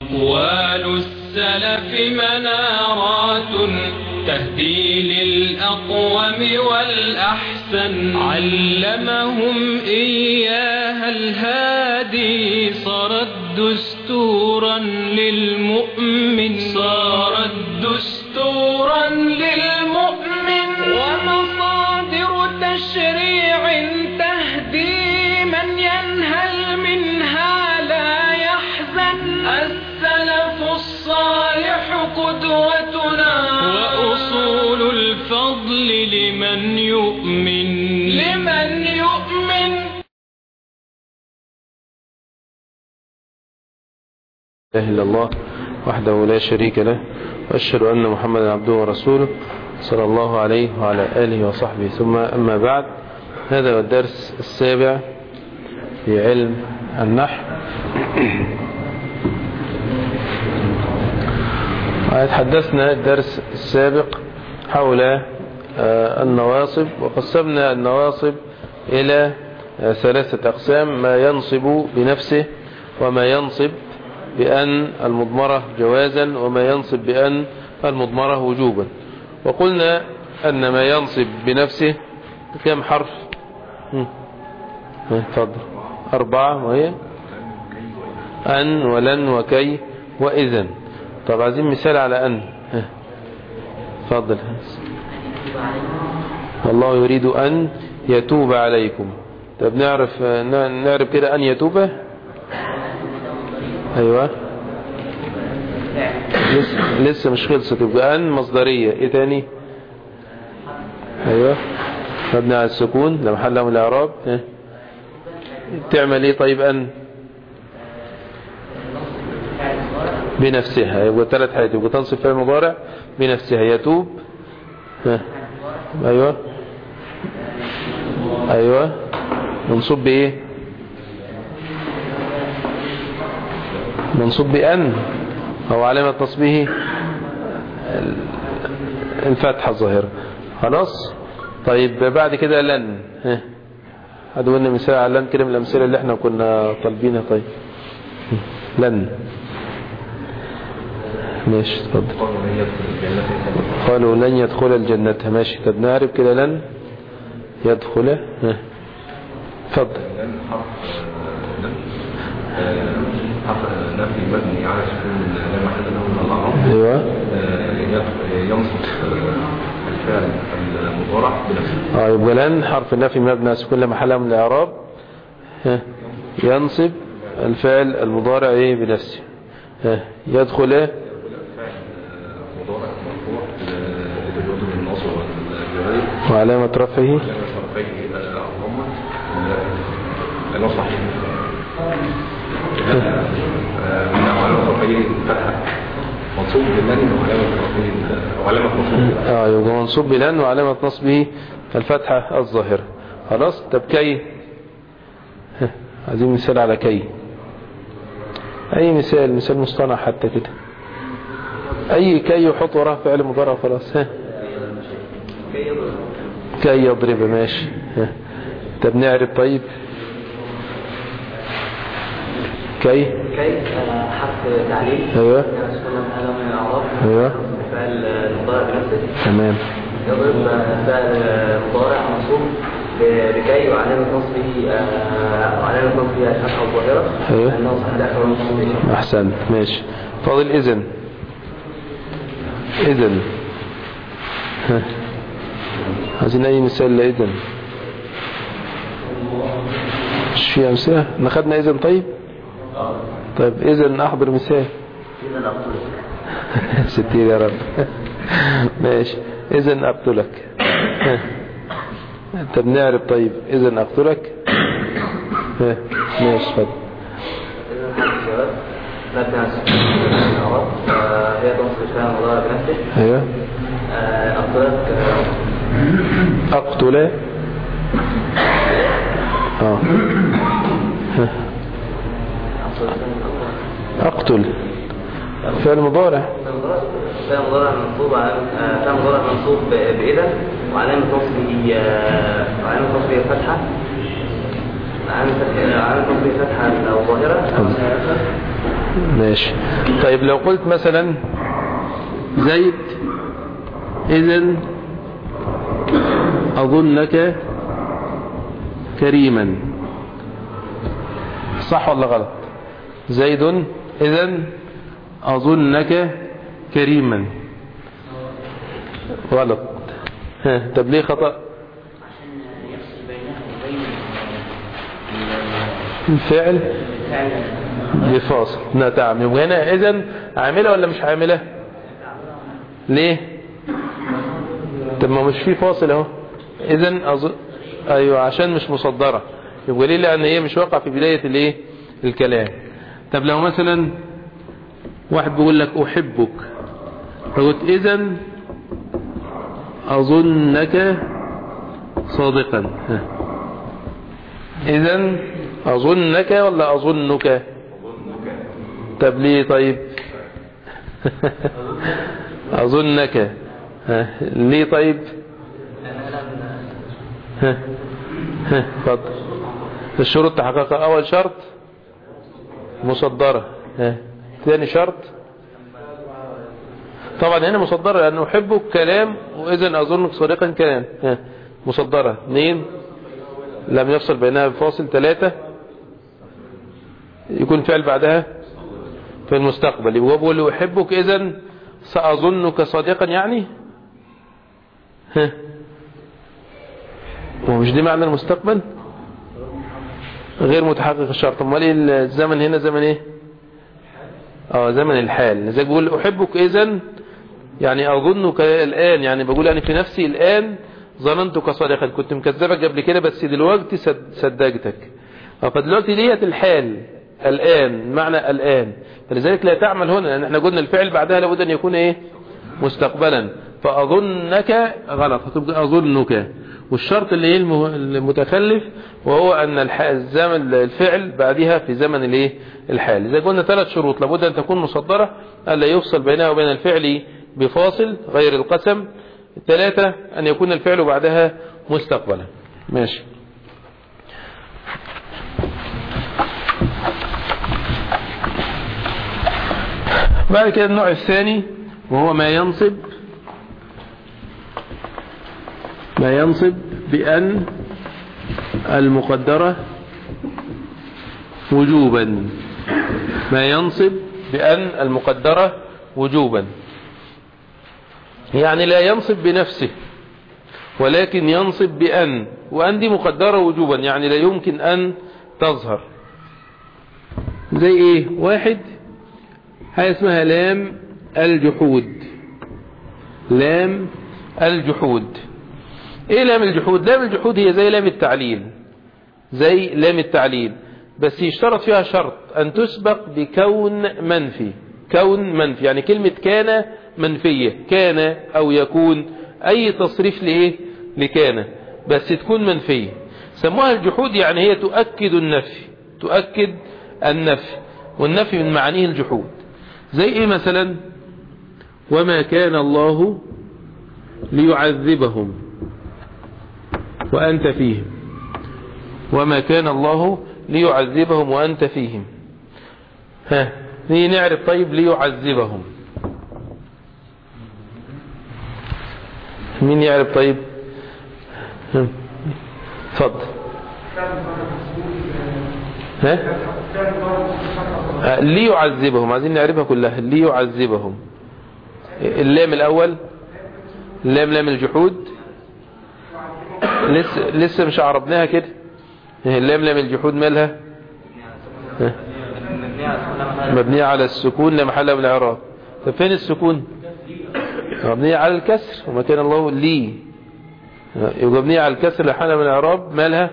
أقوال السلف منارات تهدي للأقوم والأحسن علمهم إياها الهادي صارت دستورا للمؤمن صارت دستورا للمؤمن ومصادر تشريع تهدي من ينهل منها لا يحزن السلف الصالح قدوتنا وأصول الفضل لمن يؤمن لمن يؤمن إله إلا الله وحده لا شريك له وأشهد أن محمدا عبده ورسوله صلى الله عليه وعلى آله وصحبه ثم أما بعد هذا هو الدرس السابع في علم النحو تحدثنا الدرس السابق حول آه، النواصب وقسمنا النواصب إلى آه، ثلاثة أقسام ما ينصب بنفسه وما ينصب بأن المضمرة جوازا وما ينصب بأن المضمرة وجوبا وقلنا أن ما ينصب بنفسه كم حرف هم. ها، تفضل أربعة وهي أن ولن وكي وإذن طب عايزين مثال على أن ها. تفضل والله يريد أن يتوب عليكم طب نعرف نعرف كده أن يتوب أيوة لسه, لسه مش خلصت يبقى أن مصدرية إيه تاني أيوة مبني على السكون ده محل من الإعراب ها. تعمل إيه طيب أن بنفسها يبقى ثلاث حاجات يبقى تنصب فعل مضارع بنفسها يتوب ها. ايوه ايوه منصوب بايه منصوب بان او علامة نصبه الفتحة الظاهرة خلاص طيب بعد كده لن ها هذا قلنا مثال على لن كده من الامثله اللي احنا كنا طالبينها طيب لن ماشي اتفضل قالوا لن يدخل الجنة ماشي طب نعرف كده لن يدخل ها. اتفضل حرف نفي مبني على سكون لا محل له من الأعراب ايوه ينصب الفعل المضارع بنفسه اه يبقى لن حرف النفي مبني على سكون لا محل من الاعراب ها. ينصب الفعل المضارع ايه بنفسه ها. يدخل مضارع مرفوع للوجود من النصر والجرير وعلامة رفعه لما صرفيه الضمة النصح وعلامة صرفيه فتحة منصوب باللن وعلامة صرفيه وعلامة نصب اه يبقى منصوب بلن وعلامة نصبه الفتحة الظاهرة خلاص طب كي ها. عايزين مثال على كي اي مثال مثال مصطنع حتى كده اي كي يحط وراه فعل مضارع خلاص ها كي يضرب ماشي ها. طب نعرف طيب كي كي آه، حرف تعليل ايوه يعني سكون محل من الاعراب ايوه فعل المضارع بنفسه تمام يضرب آه، فعل مضارع منصوب ب- بكي وعلامة نصبه آه، وعلامة نصبه الفتحة الظاهرة أيوه. لأنه صح داخل منصوب احسنت ماشي فاضل اذن اذن ها. عايزين اي مثال لاذن مش في امثله احنا خدنا اذن طيب طيب اذن احضر مثال ستير يا رب ماشي اذن اقتلك ها. انت بنعرف طيب اذن اقتلك ها. ماشي اتفضل إذن حرف جواب مبني على سكون من الاعراب آه، هي تنصب الفعل المضارع بنفسه ايوه آه، أقتلك آه، اقتل اه ها. اقتل فعل مضارع فعل مضارع منصوب على آه، فعل مضارع منصوب ب- بإذا وعلامة نصبه آه، وعلامة نصبه الفتحة علامة فتح- علامة نصبه فتحة أو ظاهرة ماشي طيب لو قلت مثلا زيد اذا اظنك كريما صح ولا غلط زيد اذا اظنك كريما غلط ها طب ليه خطأ عشان يفصل بينها وبين الفعل الفعل بفاصل نعم يبقى هنا اذا عاملة ولا مش عاملة ليه طب ما مش في فاصل اهو اذا أظن ايوه عشان مش مصدرة يبقى ليه لان هي مش واقع في بداية الايه الكلام طب لو مثلا واحد بيقول لك احبك فقلت اذا اظنك صادقا ها. اذا اظنك ولا اظنك طب ليه طيب اظنك ها. ليه طيب ها. ها. اتفضل الشروط تحققها اول شرط مصدرة ها. ثاني شرط طبعا هنا مصدرة لأنه أحبك كلام وإذا أظنك صادقا كلام ها. مصدرة اثنين لم يفصل بينها بفاصل ثلاثة يكون فعل بعدها في المستقبل يبقى بقول له أحبك إذا سأظنك صادقا يعني ها هو مش دي معنى المستقبل غير متحقق الشرط امال ايه الزمن هنا زمن ايه اه زمن الحال زي بقول احبك اذا يعني اظنك الان يعني بقول انا في نفسي الان ظننتك صادقا كنت مكذبك قبل كده بس دلوقتي صد- صدقتك اه فدلوقتي ديت الحال الان معنى الان فلذلك لا تعمل هنا لان احنا قلنا الفعل بعدها لابد ان يكون ايه مستقبلا فاظنك غلط هتبقى اظنك والشرط اللي ايه المه- المتخلف وهو ان الح- الزمن الفعل بعدها في زمن الايه الحال اذا قلنا ثلاث شروط لابد ان تكون مصدرة الا يفصل بينها وبين الفعل بفاصل غير القسم ثلاثة ان يكون الفعل بعدها مستقبلا ماشي بعد كده النوع الثاني وهو ما ينصب ما ينصب بأن المقدرة وجوبا ما ينصب بأن المقدرة وجوبا يعني لا ينصب بنفسه ولكن ينصب بأن وأن دي مقدرة وجوبا يعني لا يمكن أن تظهر زي ايه واحد هاي اسمها لام الجحود لام الجحود ايه لام الجحود لام الجحود هي زي لام التعليل زي لام التعليل بس يشترط فيها شرط ان تسبق بكون منفي كون منفي يعني كلمة كان منفية كان او يكون اي تصريف لايه لكان بس تكون منفية سموها الجحود يعني هي تؤكد النفي تؤكد النفي والنفي من معانيه الجحود زي ايه مثلا وما كان الله ليعذبهم وأنت فيهم وما كان الله ليعذبهم وأنت فيهم ها نيجي نعرف طيب ليعذبهم مين يعرف طيب ها. اتفضل ها آه، ليعذبهم عايزين نعرفها كلها ليعذبهم اللام الأول اللام لام الجحود لسه لسه مش عربناها كده اللام لام الجحود مالها ها؟ مبنية على السكون لا محل من الاعراب طب فين السكون مبنية على الكسر وما كان الله لي يبقى مبنية على الكسر لا محل من الاعراب مالها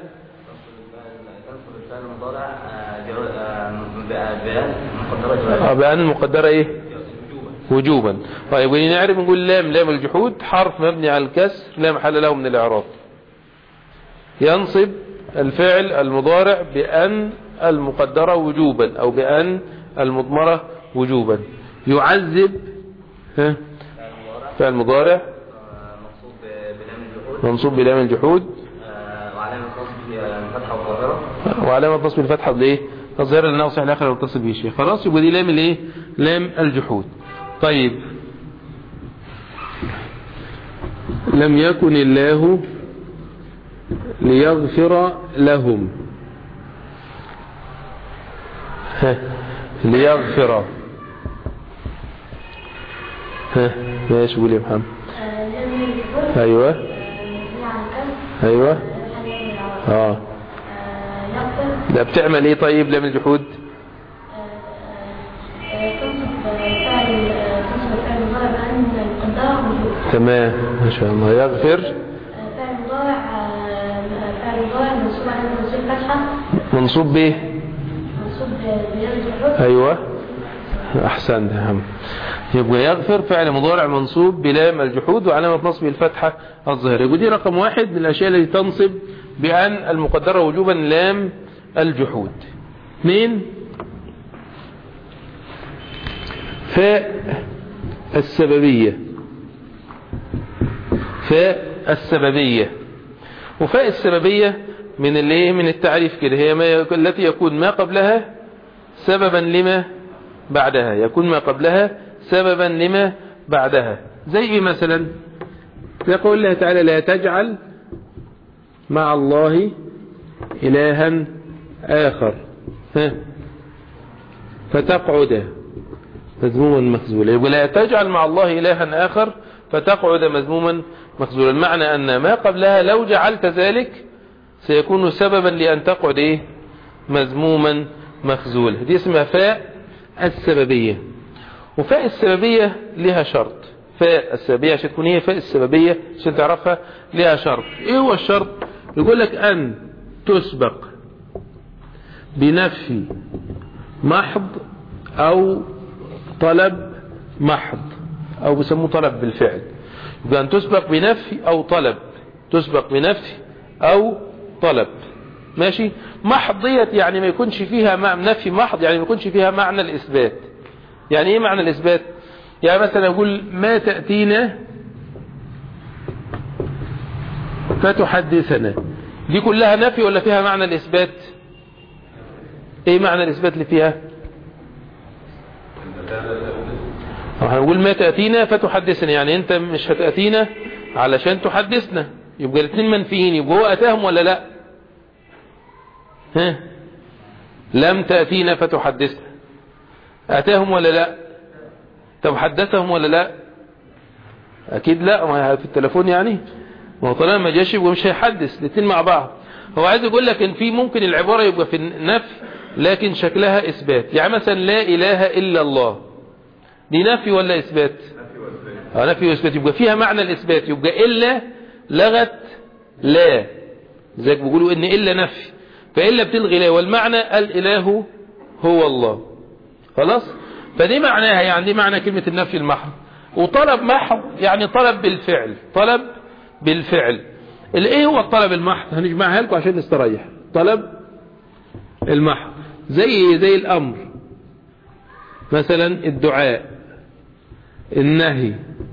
آه، بأن المقدرة ايه وجوبا طيب ونعرف نقول لام لام الجحود حرف مبني على الكسر لا محل له من الاعراب ينصب الفعل المضارع بأن المقدرة وجوبا أو بأن المضمرة وجوبا يعذب ها فعل مضارع مقصود بلام الجحود منصوب بلام الجحود آه، وعلامة نصب الفتحة والظاهرة وعلامة نصب الفتحة ليه الظاهرة لأنه صحيح الآخر يتصل به شيء خلاص يبقى دي لام الايه لام الجحود طيب لم يكن الله ليغفر لهم ها ليغفر ها ماشي قول يا محمد ايوه ايوه اه لا بتعمل ايه طيب لام الجحود تمام ما شاء الله يغفر منصوب به ايوه احسنت يا عم يبقى يغفر فعل مضارع منصوب بلام الجحود وعلامة نصبه الفتحة الظاهرة يبقى دي رقم واحد من الاشياء التي تنصب بأن المقدرة وجوبا لام الجحود اثنين فاء السببية فاء السببية وفاء السببية من اللي من التعريف كده هي ما يكون التي يكون ما قبلها سببا لما بعدها يكون ما قبلها سببا لما بعدها زي ايه مثلا يقول الله تعالى لا تجعل مع الله إلها آخر ها فتقعد مذموما مخزولا يقول لا تجعل مع الله إلها آخر فتقعد مذموما مخزولا المعنى أن ما قبلها لو جعلت ذلك سيكون سببا لأن تقعد إيه مذموما مخزولا دي اسمها فاء السببية وفاء السببية لها شرط فاء السببية عشان تكون هي فاء السببية عشان تعرفها لها شرط ايه هو الشرط يقول لك ان تسبق بنفي محض او طلب محض او بيسموه طلب بالفعل يبقى ان تسبق بنفي او طلب تسبق بنفي او طلب ماشي محض ديت يعني ما يكونش فيها معنى نفي محض يعني ما يكونش فيها معنى الاثبات يعني ايه معنى الاثبات يعني مثلا اقول ما تأتينا فتحدثنا دي كلها نفي ولا فيها معنى الاثبات ايه معنى الاثبات اللي فيها هنقول ما تأتينا فتحدثنا يعني انت مش هتأتينا علشان تحدثنا يبقى الاثنين منفيين يبقى هو اتاهم ولا لا ها لم تأتينا فتحدثنا اتاهم ولا لا طب حدثهم ولا لا اكيد لا ما في التليفون يعني ما هو طالما ما جاش يبقى مش هيحدث الاثنين مع بعض هو عايز يقول لك ان في ممكن العبارة يبقى في النفي لكن شكلها اثبات يعني مثلا لا اله الا الله دي نفي ولا اثبات اه نفي واثبات يبقى فيها معنى الاثبات يبقى الا لغت لا زيك بيقولوا ان الا نفي فالا بتلغي لا والمعنى الاله هو الله خلاص فدي معناها يعني دي معنى كلمة النفي المحض وطلب محض يعني طلب بالفعل طلب بالفعل الايه هو الطلب المحض هنجمعها لكم عشان نستريح طلب المحض زي زي الامر مثلا الدعاء النهي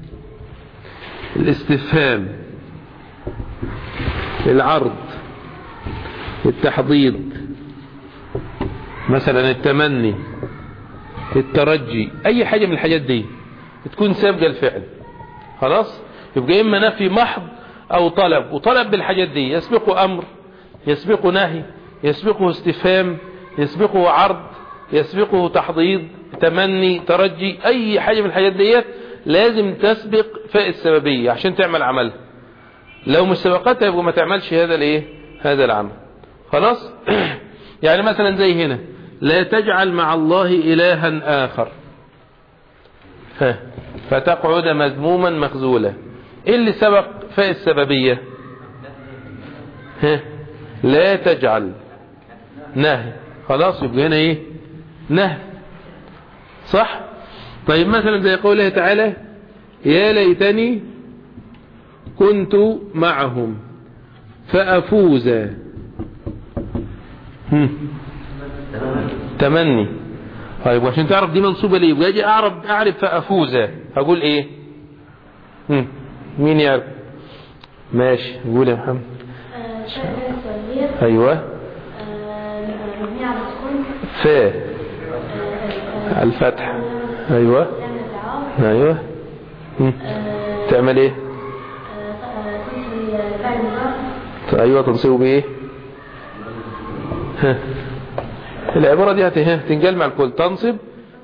الاستفهام العرض التحضيض مثلا التمني الترجي اي حاجة من الحاجات دي تكون سابقة الفعل خلاص يبقى اما نفي محض او طلب وطلب بالحاجات دي يسبقه امر يسبقه نهي يسبقه استفهام يسبقه عرض يسبقه تحضيض تمني ترجي اي حاجة من الحاجات ديت لازم تسبق فاء السببية عشان تعمل عملها لو مش سبقتها يبقى ما تعملش هذا الايه هذا العمل خلاص يعني مثلا زي هنا لا تجعل مع الله إلها آخر ها فتقعد مذموما مخزولا ايه اللي سبق فاء السببية ها لا تجعل نهي خلاص يبقى هنا ايه نهي صح طيب مثلا زي قوله تعالى يا ليتني كنت معهم فأفوز هم. تمني طيب وعشان تعرف دي منصوبة ليه يبقى اجي اعرف اعرف فافوز هقول ايه هم. مين يعرف ماشي قول يا محمد ايوه مبنية على السكون فاء الفتح ايوه تعمل الإعراب ايوه مم. آه، تعمل ايه آه، آه، تنصب فعل مضارع ايوه تنصيبه بايه ها. العبارة دي هت- ها، تنجل مع الكل تنصب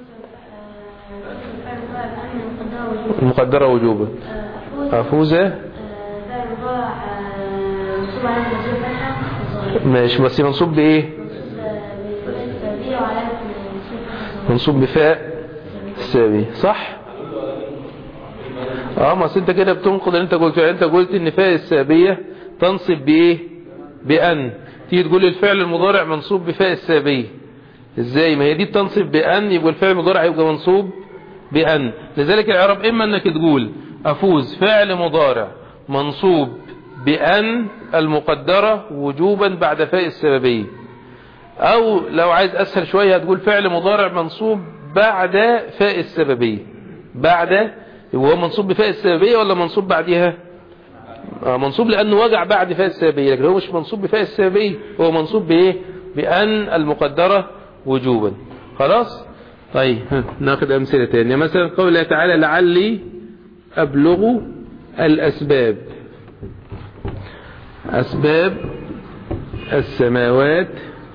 تنصب فعل مضارع بأن مقدرة وجوب المقدرة وجوبا أفوز أفوز آه، فعل مضارع آه، منصوب على المنصوب فتحة الظاهرة ماشي بس منصوب بإيه منصوب آه، بفعل السببية وعلامة المنصوب فتحة الظاهرة. منصوب بفاء السابي صح اه ما أصل انت كده بتنقض اللي انت قلته يعني انت قلت ان فاء السابية تنصب بايه بأن تيجي تقول الفعل المضارع منصوب بفاء السابية ازاي ما هي دي بتنصب بأن يبقى الفعل المضارع يبقى منصوب بأن لذلك العرب اما انك تقول افوز فعل مضارع منصوب بأن المقدرة وجوبا بعد فاء السببية او لو عايز اسهل شوية هتقول فعل مضارع منصوب بعد فاء السببية بعد هو منصوب بفاء السببية ولا منصوب بعدها آه منصوب لانه وجع بعد فاء السببية لكن هو مش منصوب بفاء السببية هو منصوب بايه بان المقدرة وجوبا خلاص طيب ها، ناخد امثلة تانية مثلا قول الله تعالى لعلي ابلغ الاسباب اسباب السماوات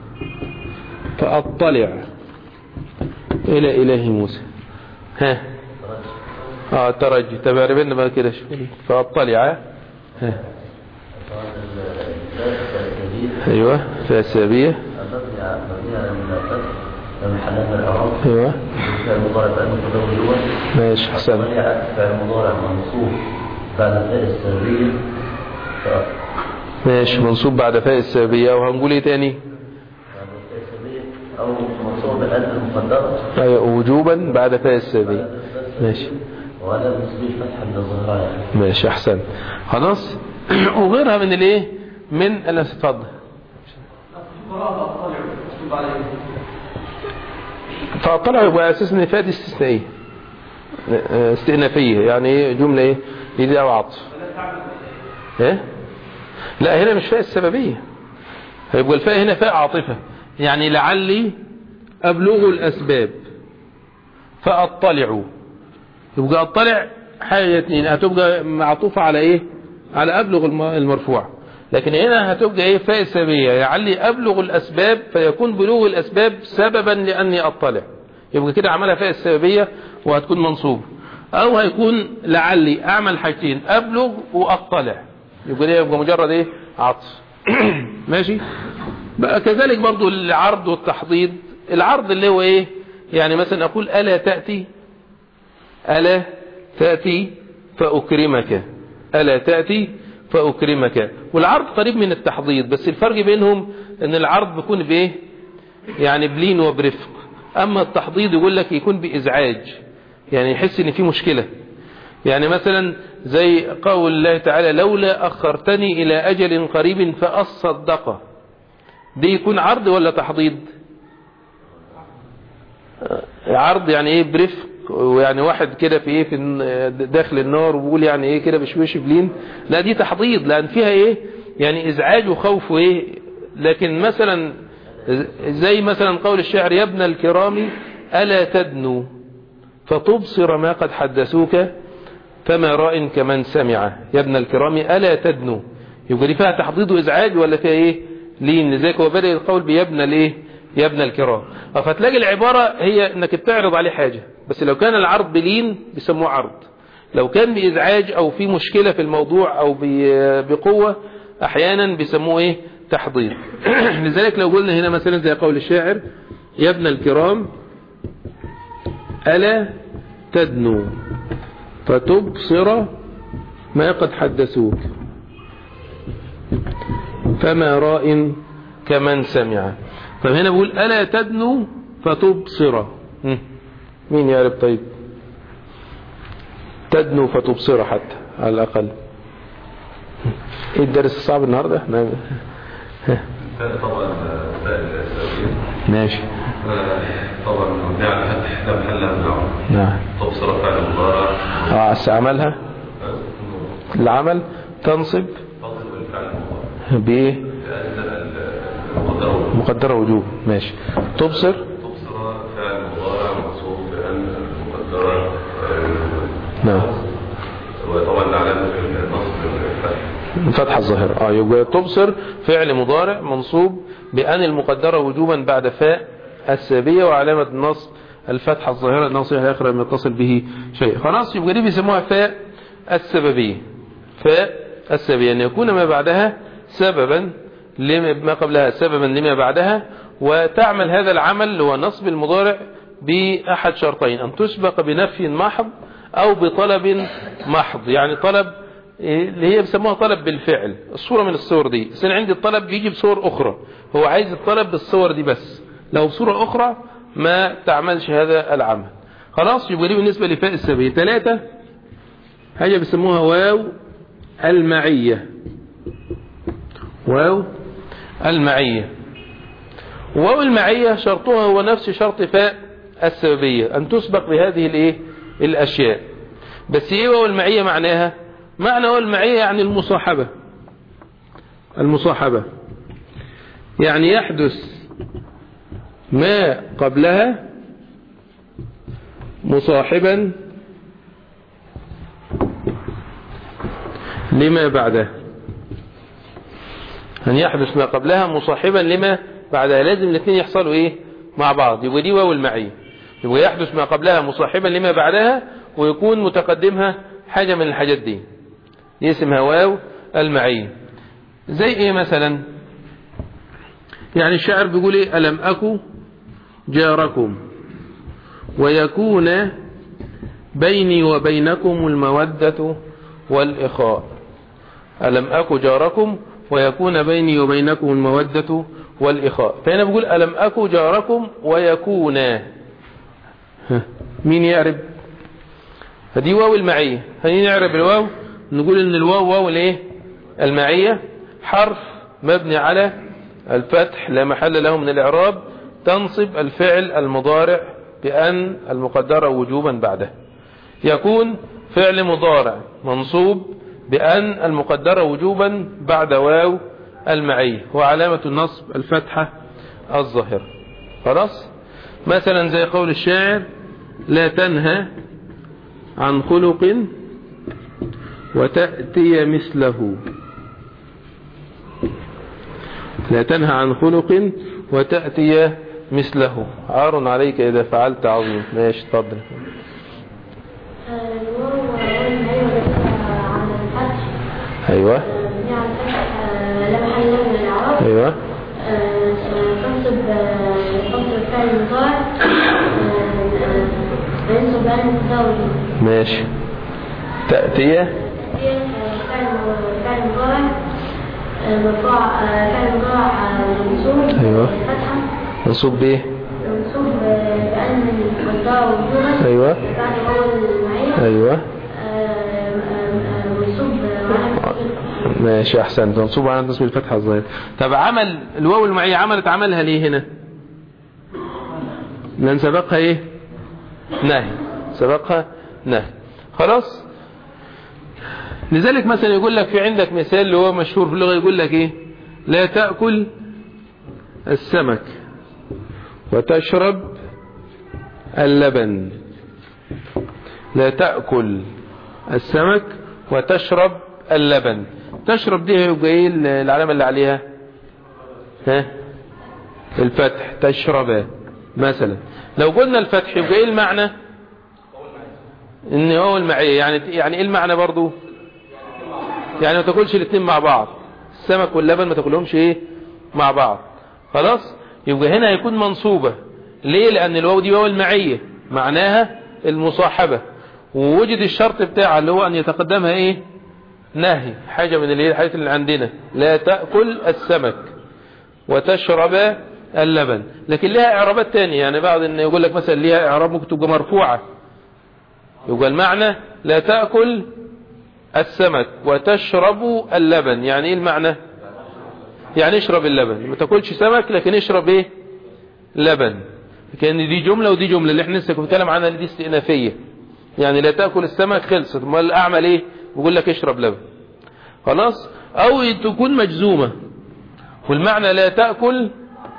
فأطلع إلى إله موسى ها اه ترجي طب عرفنا بقى كده شوية فأطلع ها ايوه فاسابيه محلها الإعراب ايوه فعل مضارع بأنه مقدر وجوبا ماشي حسن فعل مضارع منصوب بعد فاء السببية ماشي منصوب بعد فاء السابية وهنقول ايه تاني بعد فاء السببية أو منصوب بالألف المقدرة ايوه وجوبا بعد فاء السابية ماشي وهذا بالنسبة لفتحة من الظهران ماشي احسن خلاص وغيرها من الايه من انا اتفضل فطلع يبقى اساس ان فادي استثنائيه اه، استئنافيه يعني ايه جمله ايه دي او عطف ايه لا هنا مش فاء السببيه هيبقى الفاء هنا فاء عاطفه يعني لعلي ابلغ الاسباب فاطلع يبقى اطلع حاجه اتنين هتبقى معطوفه على ايه على ابلغ الم- المرفوع لكن هنا هتبقى ايه فاء السببيه لعلي ابلغ الاسباب فيكون بلوغ الاسباب سببا لاني اطلع يبقى كده عملها فاء السببيه وهتكون منصوب او هيكون لعلي اعمل حاجتين ابلغ واطلع يبقى ده يبقى مجرد ايه عطف ماشي بقى كذلك برضو العرض والتحضيض العرض اللي هو ايه يعني مثلا اقول الا تاتي ألا تأتي فأكرمك ألا تأتي فأكرمك والعرض قريب من التحضيض بس الفرق بينهم ان العرض بيكون بايه يعني بلين وبرفق اما التحضيض يقول لك يكون بإزعاج يعني يحس ان في مشكلة يعني مثلا زي قول الله تعالى لولا أخرتني إلى أجل قريب فأصدق دي يكون عرض ولا تحضيض عرض يعني ايه برفق ويعني واحد كده في ايه في الن- داخل النار وبيقول يعني ايه كده بشويش بلين لا دي تحضيض لان فيها ايه يعني ازعاج وخوف وايه لكن مثلا زي مثلا قول الشاعر يا ابن الكرام ألا تدنو فتبصر ما قد حدثوك فما راء كمن سمع يا ابن الكرام ألا تدنو يبقى دي فيها تحضيض وإزعاج ولا فيها إيه لين لذلك هو بدأ القول بيا ابن الإيه يا ابن الكرام فتلاقي العبارة هي انك بتعرض عليه حاجة بس لو كان العرض بلين بيسموه عرض لو كان بإزعاج أو في مشكلة في الموضوع أو ب- بقوة أحيانا بيسموه إيه تحضيض لذلك لو قلنا هنا مثلا زي قول الشاعر يا ابن الكرام ألا تدنو فتبصر ما قد حدثوك فما راء كمن سمع طيب هنا بقول ألا تدنو فتبصر هم. مين يعرف طيب تدنو فتبصر حتى على الأقل ايه الدرس الصعب النهاردة احنا طبعا باء السببية ماشي طبعا مبني على فتح لا محل له من العمل نعم تبصر فعل مضارع اه استعملها العمل تنصب تنصب الفعل المضارع بايه لأن المقدرة مقدرة وجوب ماشي تبصر تبصر فعل مضارع منصوب بأن مقدرة نعم وطبعا ده علامة النصب الفتح فتح الظاهرة اه يبقى تبصر فعل مضارع منصوب بأن المقدرة وجوبا بعد فاء السابية وعلامة النصب الفتحة الظاهرة أنه صحيح آخر لم يتصل به شيء خلاص يبقى دي بيسموها فاء السببية فاء السببية أن يكون ما بعدها سببا لما ما قبلها سببا لما بعدها وتعمل هذا العمل اللي هو نصب المضارع بأحد شرطين أن تسبق بنفي محض أو بطلب محض يعني طلب اللي هي بيسموها طلب بالفعل الصورة من الصور دي بس أنا عندي الطلب بيجي بصور أخرى هو عايز الطلب بالصور دي بس لو بصورة أخرى ما تعملش هذا العمل خلاص يبقى دي بالنسبة لفاء السبيل ثلاثة حاجة بيسموها واو المعية واو المعية واو المعية شرطها هو نفس شرط فاء السببية أن تسبق بهذه الايه الأشياء بس ايه واو المعية معناها معنى واو المعية يعني المصاحبة المصاحبة يعني يحدث ما قبلها مصاحبا لما بعدها أن يحدث ما قبلها مصاحبا لما بعدها لازم الاثنين يحصلوا ايه مع بعض يبقى دي واو المعية يبقى يحدث ما قبلها مصاحبا لما بعدها ويكون متقدمها حاجة من الحاجات دي دي اسمها واو المعية زي ايه مثلا يعني الشاعر بيقول ايه ألم أكو جاركم ويكون بيني وبينكم المودة والإخاء ألم أكو جاركم ويكون بيني وبينكم المودة والإخاء فهنا بيقول ألم أكو جاركم ويكون مين يعرب فدي واو المعية هني نعرب الواو نقول ان الواو واو الايه المعية حرف مبني على الفتح لا محل له من الاعراب تنصب الفعل المضارع بأن المقدرة وجوبا بعده يكون فعل مضارع منصوب بأن المقدرة وجوبا بعد واو المعية وعلامة النصب الفتحة الظاهرة خلاص مثلا زي قول الشاعر لا تنهى عن خلق وتأتي مثله لا تنهى عن خلق وتأتي مثله عار عليك إذا فعلت عظيم ماشي اتفضل الواو والمعية على الفتح ايوه مبنية على الفتح لا محل له من الإعراب ايوه تنصب تنصب الفعل المضارع بينصب بأن المقدار ماشي تأتي فعل فعل مضارع مرفوع فعل مضارع منصوب أيوة. فتحة منصوب بايه منصوب بأن المقدار وجوبا ايوه بعد أول المعية ايوه منصوب على ماشي احسنت منصوب على اسم الفتحة الظاهرة طب عمل الواو المعية عملت عملها ليه هنا لان سبقها ايه نهي سبقها نهي خلاص لذلك مثلا يقول لك في عندك مثال اللي هو مشهور في اللغة يقول لك ايه لا تأكل السمك وتشرب اللبن لا تأكل السمك وتشرب اللبن تشرب دي هيبقى ايه العلامة اللي عليها ها الفتح تشرب مثلا لو قلنا الفتح يبقى ايه المعنى ان هو المعية يعني يعني ايه المعنى برضو يعني ما تاكلش الاثنين مع بعض السمك واللبن ما تاكلهمش ايه مع بعض خلاص يبقى هنا هيكون منصوبة ليه لان الواو دي واو المعية معناها المصاحبة ووجد الشرط بتاعها اللي هو ان يتقدمها ايه نهي حاجة من اللي هي الحاجات اللي عندنا لا تأكل السمك وتشرب اللبن لكن لها اعرابات تانية يعني بعض ان يقول لك مثلا ليها اعراب ممكن تبقى مرفوعة يبقى المعنى لا تأكل السمك وتشرب اللبن يعني ايه المعنى يعني اشرب اللبن ما تاكلش سمك لكن اشرب ايه لبن كان دي جملة ودي جملة اللي احنا لسه كنا بنتكلم عنها دي استئنافية يعني لا تأكل السمك خلصت امال اعمل ايه بيقول لك اشرب لبن خلاص او تكون مجزومة والمعنى لا تأكل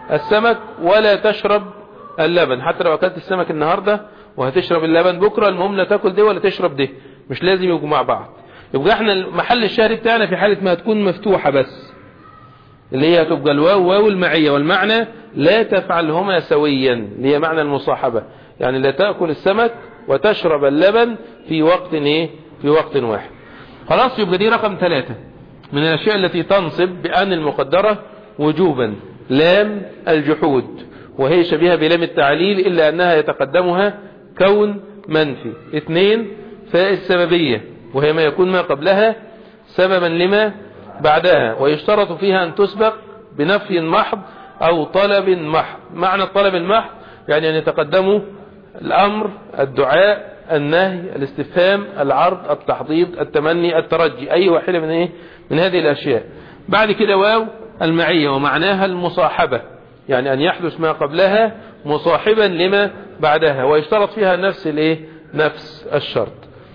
السمك ولا تشرب اللبن حتى لو أكلت السمك النهاردة وهتشرب اللبن بكرة المهم لا تاكل ده ولا تشرب ده مش لازم يبقوا مع بعض يبقى احنا المحل الشهري بتاعنا في حالة ما هتكون مفتوحة بس اللي هي هتبقى الواو واو المعية والمعنى لا تفعلهما سويا اللي هي معنى المصاحبة يعني لا تأكل السمك وتشرب اللبن في وقت ايه في وقت واحد خلاص يبقى دي رقم ثلاثة من الأشياء التي تنصب بأن المقدرة وجوبا لام الجحود وهي شبيهة بلام التعليل إلا أنها يتقدمها كون منفي اثنين فاء السببية وهي ما يكون ما قبلها سببا لما بعدها ويشترط فيها أن تسبق بنفي محض أو طلب محض معنى الطلب المحض يعني أن يتقدموا الأمر الدعاء النهي الاستفهام العرض التحضيض التمني الترجي أي واحدة من إيه من هذه الأشياء بعد كده واو المعية ومعناها المصاحبة يعني أن يحدث ما قبلها مصاحبا لما بعدها ويشترط فيها نفس الايه نفس الشرط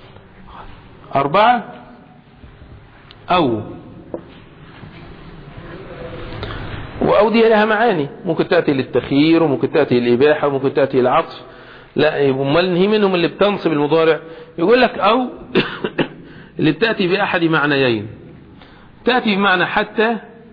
أربعة أو وأو دي لها معاني ممكن تأتي للتخيير وممكن تأتي للإباحة وممكن تأتي للعطف لا امال هي منهم اللي بتنصب المضارع يقول لك أو اللي بتأتي بأحد معنيين تأتي بمعنى حتى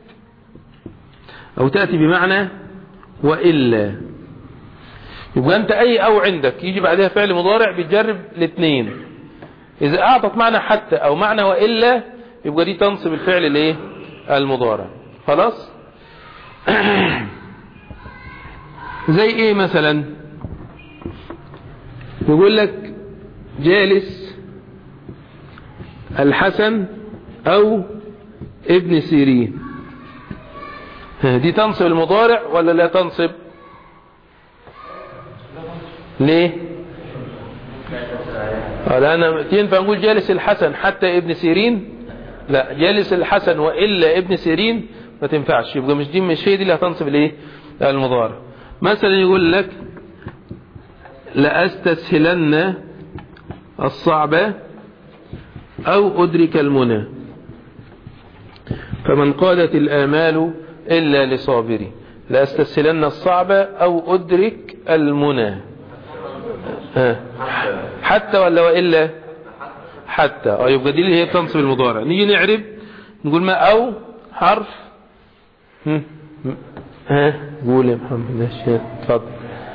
أو تأتي بمعنى وإلا يبقى أنت أي أو عندك يجي بعدها فعل مضارع بتجرب الاثنين إذا أعطت معنى حتى أو معنى وإلا يبقى دي تنصب الفعل الايه المضارع خلاص زي ايه مثلا يقول لك جالس الحسن او ابن سيرين دي تنصب المضارع ولا لا تنصب ليه قال انا ينفع نقول جالس الحسن حتى ابن سيرين لا جالس الحسن والا ابن سيرين ما تنفعش يبقى مش دي مش هي دي اللي هتنصب الايه المضارع مثلا يقول لك لأستسهلن الصعب أو أدرك المنى فمن قادت الآمال إلا لصابري لأستسهلن الصعب أو أدرك المنى ها. حتى ولا وإلا حتى اه يبقى دي اللي هي تنصب المضارع نيجي نعرب نقول ما أو حرف هم. ها قول يا محمد ماشي اتفضل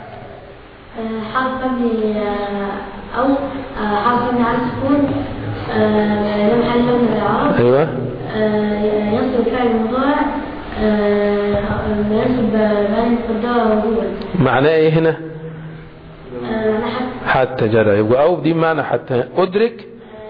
حرف مبني آه، أو آه، حرف مبني على السكون آه، لم حل له من الإعراب ايوه آه، ينصب فعل المضارع آه، ينصب بين القدرة وجوبا معناه ايه هنا آه، أنا حتى حتى جرى يبقى او دي معنى حتى ادرك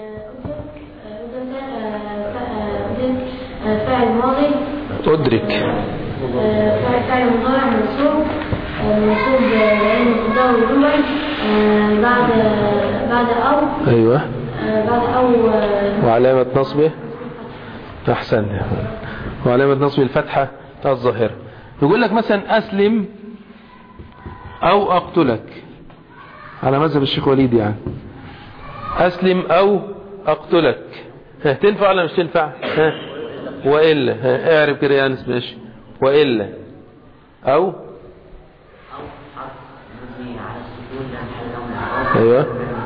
فعل ماضي ادرك آه، فعل فعل مضارع منصوب آه، منصوب لأن مقدار وجوبا آه، بعد بعد أو ايوه آه، بعد أو آه، وعلامة نصبه احسن وعلامة نصب الفتحة الظاهرة يقول لك مثلا اسلم او اقتلك على مذهب الشيخ وليد يعني اسلم او اقتلك ها تنفع ولا مش تنفع ها والا ها اعرف كده يا انس ماشي والا او أو حرف مبني على السكون لا محل له من الإعراب ايوه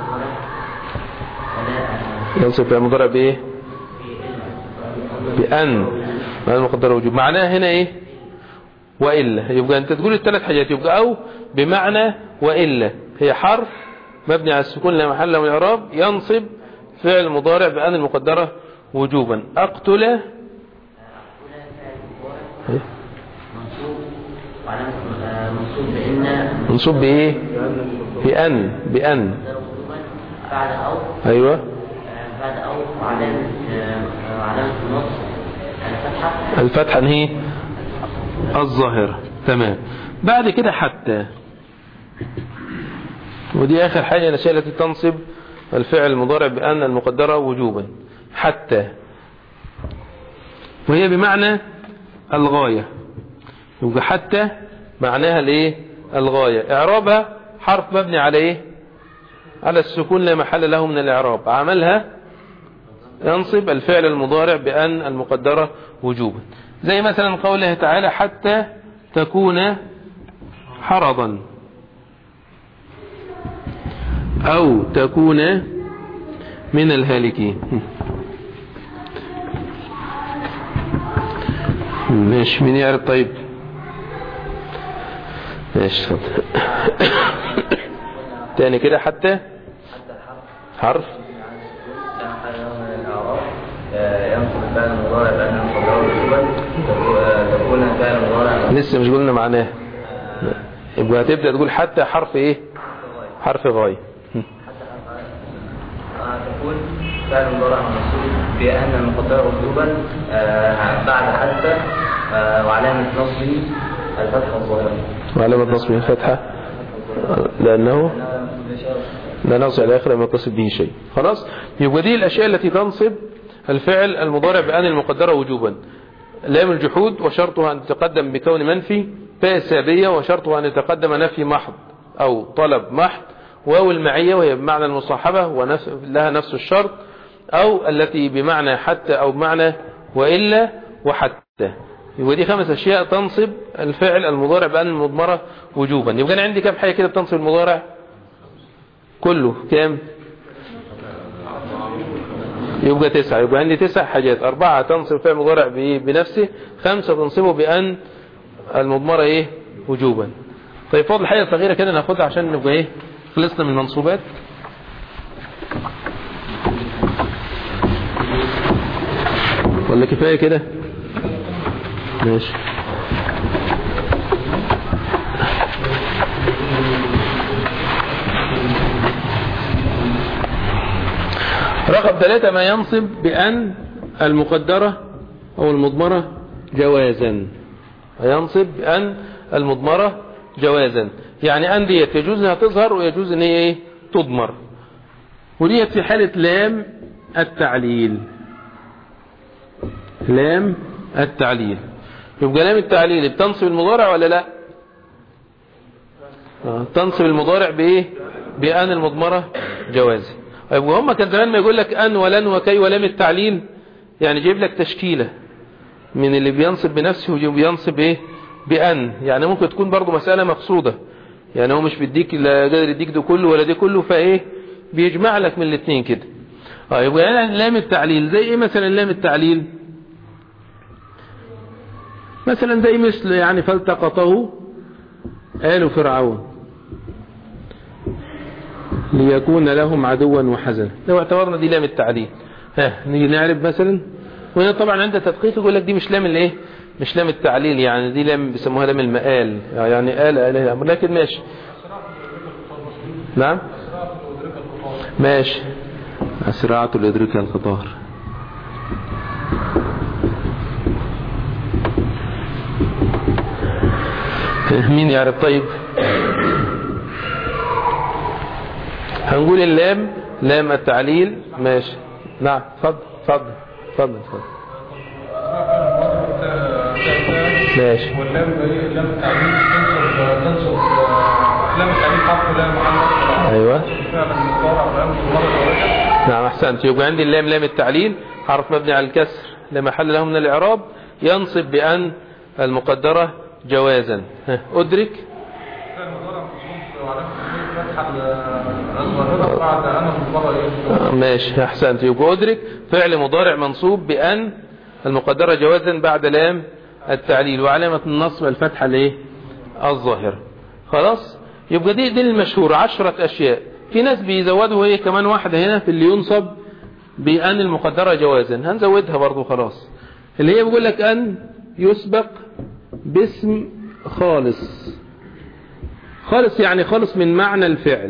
ولا ينصب فعل مضارع بايه بان معنى المقدر وجوب معناها هنا ايه والا يبقى انت تقول الثلاث حاجات يبقى او بمعنى والا هي حرف مبني على السكون لا محل له من الاعراب ينصب فعل مضارع بان المقدره وجوبا اقتل إيه؟ منصوب وعلامة آه، منصوب بإن منصوب بايه بان بان مقدار وجوبا بعد أو ايوه آه، بعد أو وعلامة آه، وعلامة النصب الفتحة الفتحة هي الظاهرة تمام بعد كده حتى ودي آخر حاجة الأشياء التي تنصب الفعل المضارع بأن المقدرة وجوبا حتى وهي بمعنى الغاية يبقى حتى معناها الايه الغاية اعرابها حرف مبني على ايه على السكون لا محل له من الاعراب عملها ينصب الفعل المضارع بأن المقدرة وجوبا زي مثلا قوله تعالى حتى تكون حرضا أو تكون من الهالكين ماشي مين يعرف طيب ماشي اتفضل تاني كده حتى حتى الحرف حرف كان حاجة من الأعراف آه، ينصب الفعل المضارع بأن المقدرة وجوبا تكو- آه، تكون الفعل المضارع لسه مش قلنا معناه يبقى هتبدأ تقول حتى حرف ايه حرف غاية آه، تكون فعل مضارع منصوب بأن المقدرة وجوبا آه، بعد حتى آه، وعلامة نصبه الفتحة الظاهرة وعلامة نصبه الفتحة لأنه لا نصب على الآخر لم يتصل به شيء خلاص يبقى دي الأشياء التي تنصب الفعل المضارع بأن المقدرة وجوبا لام الجحود وشرطها أن تتقدم بكون منفي فاء السابية وشرطها أن يتقدم نفي محض أو طلب محض واو المعية وهي بمعنى المصاحبة ونفس لها نفس الشرط أو التي بمعنى حتى أو بمعنى وإلا وحتى يبقى دي خمس أشياء تنصب الفعل المضارع بأن المضمرة وجوبا يبقى أنا عندي كم حاجة كده بتنصب المضارع كله كام يبقى تسعة يبقى عندي تسع حاجات أربعة تنصب فعل مضارع بإيه؟ بنفسه خمسة تنصبه بأن المضمرة إيه وجوبا طيب فاضل حاجة صغيرة كده ناخدها عشان نبقى إيه خلصنا من المنصوبات ولا كفاية كده ماشي رقم ثلاثة ما ينصب بأن المقدرة أو المضمرة جوازا ينصب بأن المضمرة جوازا يعني أن ديت يجوز أنها تظهر ويجوز أن هي إيه تضمر وديت في حالة لام التعليل لام التعليل يبقى لام التعليل بتنصب المضارع ولا لا آه، تنصب المضارع بايه بأن المضمرة جوازي طيب وهم كان زمان ما يقول لك أن ولن وكي ولام التعليل يعني جايب لك تشكيلة من اللي بينصب بنفسه وبينصب ايه بأن يعني ممكن تكون برضو مسألة مقصودة يعني هو مش بيديك لا قادر يديك ده كله ولا ده كله فايه بيجمع لك من الاثنين كده اه يبقى يعني لام التعليل زي ايه مثلا لام التعليل مثلا زي مثل يعني فالتقطه آل فرعون ليكون لهم عدوا وحزنا لو اعتبرنا دي لام التعليل ها نيجي نعرف مثلا وهنا طبعا عند تدقيق يقول لك دي مش لام الايه مش لام التعليل يعني دي لام بيسموها لام المآل يعني آل آل أمر لكن ماشي نعم ماشي أسرعة الإدراك القطار مين يعرف طيب هنقول اللام لام التعليل ماشي نعم اتفضل اتفضل اتفضل اتفضل ماشي واللام لام التعليل تنصب تنصب لام التعليل حرف لام محل ايوه فعل المضارع ولام المضارع نعم احسنت يبقى عندي اللام لام التعليل حرف مبني على الكسر لا محل له من الاعراب ينصب بان المقدره جوازا ها، ادرك فعل المضارع منصوب وعلامة الفتحة الظاهرة بعد أنا المضارع آه، ماشي احسنت يبقى ادرك فعل مضارع منصوب بان المقدره جوازا بعد لام التعليل وعلامه النصب الفتحه الايه الظاهره خلاص يبقى دي دي المشهور عشرة اشياء في ناس بيزودوا ايه كمان واحده هنا في اللي ينصب بان المقدره جوازا هنزودها برضو خلاص اللي هي بيقول لك ان يسبق باسم خالص خالص يعني خالص من معنى الفعل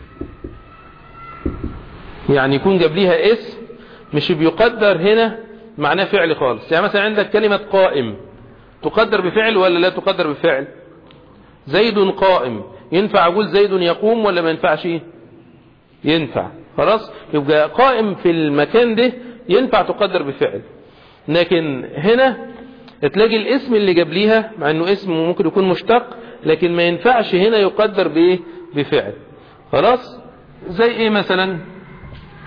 يعني يكون قبليها اسم مش بيقدر هنا معناه فعل خالص يعني مثلا عندك كلمة قائم تقدر بفعل ولا لا تقدر بفعل زيد قائم ينفع أقول زيد يقوم ولا ما ينفعش ينفع خلاص يبقى قائم في المكان ده ينفع تقدر بفعل لكن هنا تلاقي الاسم اللي قبليها مع انه اسم ممكن يكون مشتق لكن ما ينفعش هنا يقدر بايه بفعل خلاص زي ايه مثلا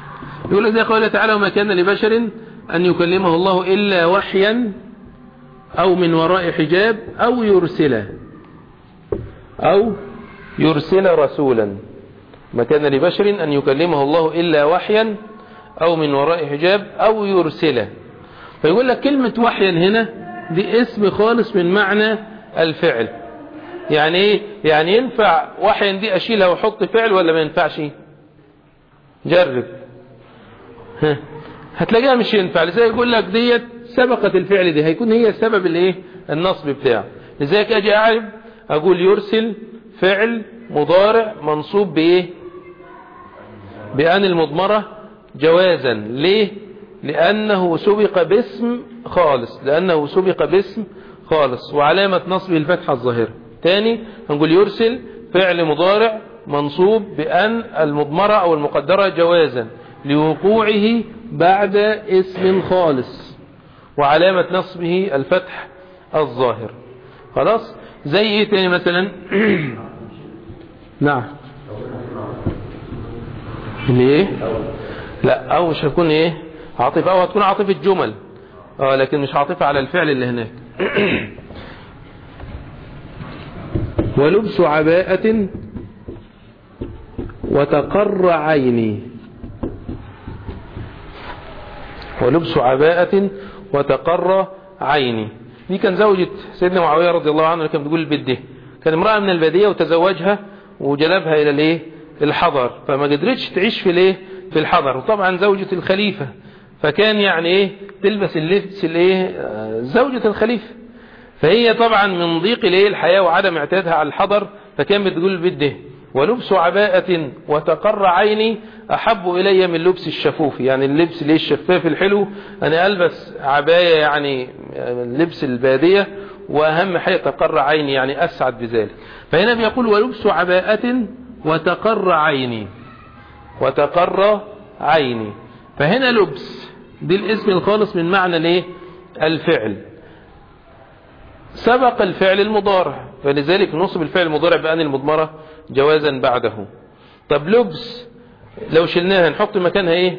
يقول لك زي قوله تعالى وما كان لبشر أن يكلمه الله إلا وحيا أو من وراء حجاب أو يرسله أو يرسل رسولا ما كان لبشر أن يكلمه الله إلا وحيا أو من وراء حجاب أو يرسله فيقول لك كلمة وحيا هنا دي اسم خالص من معنى الفعل يعني ايه يعني ينفع وحيا دي اشيلها واحط فعل ولا ما ينفعش جرب ها. هتلاقيها مش ينفع لذلك يقول لك ديت سبقت الفعل دي هيكون هي سبب الايه النصب بتاعه لذلك اجي اعرف اقول يرسل فعل مضارع منصوب بايه بأن المضمرة جوازا ليه لأنه سبق باسم خالص لأنه سبق باسم خالص وعلامة نصبه الفتحة الظاهرة تاني هنقول يرسل فعل مضارع منصوب بأن المضمرة أو المقدرة جوازا لوقوعه بعد اسم خالص وعلامة نصبه الفتح الظاهر خلاص زي ايه تاني مثلا نعم اللي ايه لا او مش هتكون ايه عاطفة او هتكون عاطفة جمل اه لكن مش عاطفة على الفعل اللي هناك ولبس عباءة وتقر عيني ولبس عباءة وتقر عيني دي كان زوجة سيدنا معاوية رضي الله عنه كان بيقول البيت ده كان امرأة من البادية وتزوجها وجلبها إلى الايه الحضر فما قدرتش تعيش في الايه في الحضر وطبعا زوجة الخليفة فكان يعني ايه تلبس اللبس الايه زوجة الخليفة فهي طبعا من ضيق الايه الحياة وعدم اعتادها على الحضر فكان بتقول البيت ده ولبس عباءة وتقر عيني أحب إلي من لبس الشفوف يعني اللبس ليه الشفاف الحلو أنا ألبس عباية يعني لبس البادية وأهم حاجة تقر عيني يعني أسعد بذلك فهنا بيقول ولبس عباءة وتقر عيني وتقر عيني فهنا لبس دي الاسم الخالص من معنى الايه الفعل سبق الفعل المضارع فلذلك نصب الفعل المضارع بأن المضمرة جوازا بعده طب لبس لو شلناها نحط مكانها ايه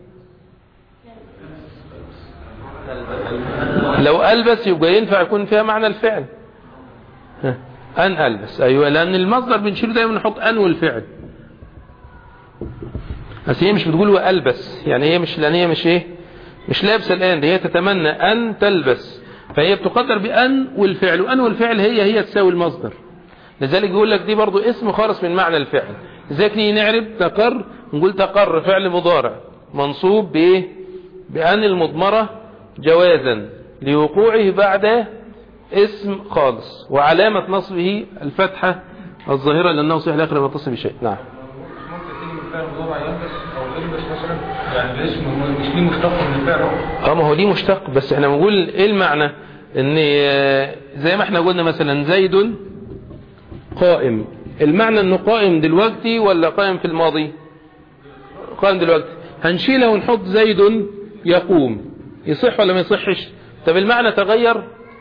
لو ألبس يبقى ينفع يكون فيها معنى الفعل ها. أن ألبس أيوة لأن المصدر بنشيله دايما نحط أن والفعل بس هي مش بتقول وألبس يعني هي مش لأن هي مش إيه مش لابسة الآن هي تتمنى أن تلبس فهي بتقدر بأن والفعل وأن والفعل هي هي تساوي المصدر لذلك يقول لك دي برضو اسم خالص من معنى الفعل لذلك نيجي نعرف تقر نقول تقر فعل مضارع منصوب بإيه بأن المضمرة جوازا لوقوعه بعد اسم خالص وعلامة نصبه الفتحة الظاهرة لأنه صحيح الآخر ما تصل بشيء نعم ممكن تيجي من فعل مضارع يلبس او يلبس مثلا يعني الاسم مش ليه مشتق من الفعل اهو اه ما هو دي مشتق بس احنا بنقول ايه المعنى ان آه، زي ما احنا قلنا مثلا زيد قائم المعنى انه قائم دلوقتي ولا قائم في الماضي قائم دلوقتي هنشيله ونحط زيد يقوم يصح ولا ما يصحش طب المعنى تغير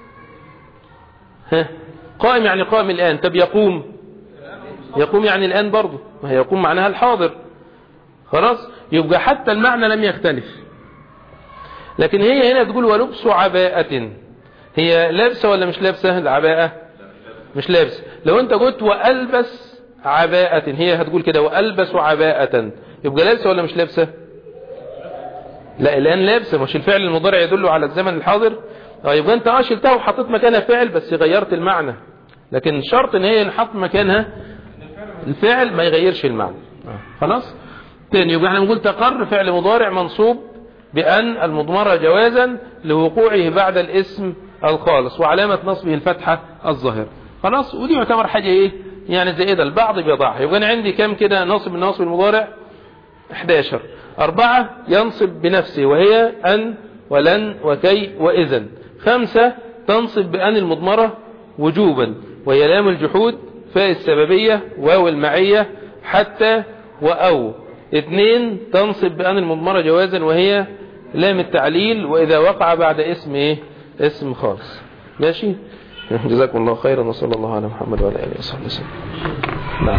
ها قائم يعني قائم الآن طب يقوم يقوم يعني الآن برضه ما هي يقوم معناها الحاضر خلاص يبقى حتى المعنى لم يختلف لكن هي هنا تقول ولبس عباءة هي لابسة ولا مش لابسة العباءة مش لابسة لو انت قلت وألبس عباءة هي هتقول كده وألبس عباءة يبقى لابسة ولا مش لابسة لا الآن لابسة مش الفعل المضارع يدل على الزمن الحاضر اه يبقى انت اه شلتها وحطيت مكانها فعل بس غيرت المعنى لكن شرط ان هي نحط مكانها الفعل ما يغيرش المعنى خلاص تاني يبقى احنا بنقول تقر فعل مضارع منصوب بأن المضمرة جوازا لوقوعه بعد الاسم الخالص وعلامة نصبه الفتحة الظاهرة خلاص ودي يعتبر حاجة ايه يعني زائدة البعض بيضعها يبقى انا عندي كام كده نصب من نصب المضارع 11 أربعة ينصب بنفسه وهي أن ولن وكي وإذن خمسة تنصب بأن المضمرة وجوبا وهي لام الجحود فاء السببية واو المعية حتى وأو اثنين تنصب بأن المضمرة جوازا وهي لام التعليل وإذا وقع بعد اسم إيه اسم خاص ماشي جزاكم الله خيرا وصلى الله على محمد وعلى آله وصحبه وسلم نعم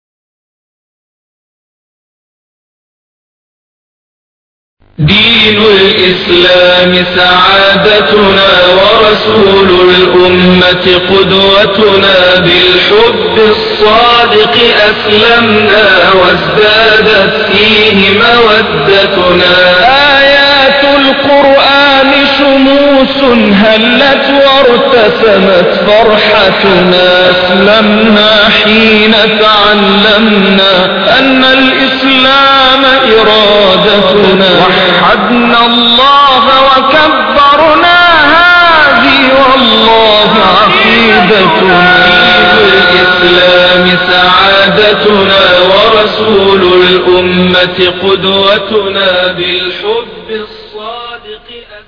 دين الإسلام سعادتنا ورسول الأمة قدوتنا بالحب الصادق أسلمنا وازدادت فيه مودتنا آيات القرآن شموس هلت وارتسمت فرحتنا أسلمنا حين تعلمنا أن الإسلام إرادتنا وحدنا الله وكبرنا هذه والله عقيدتنا الإسلام سعادتنا ورسول الأمة قدوتنا بالحب الصادق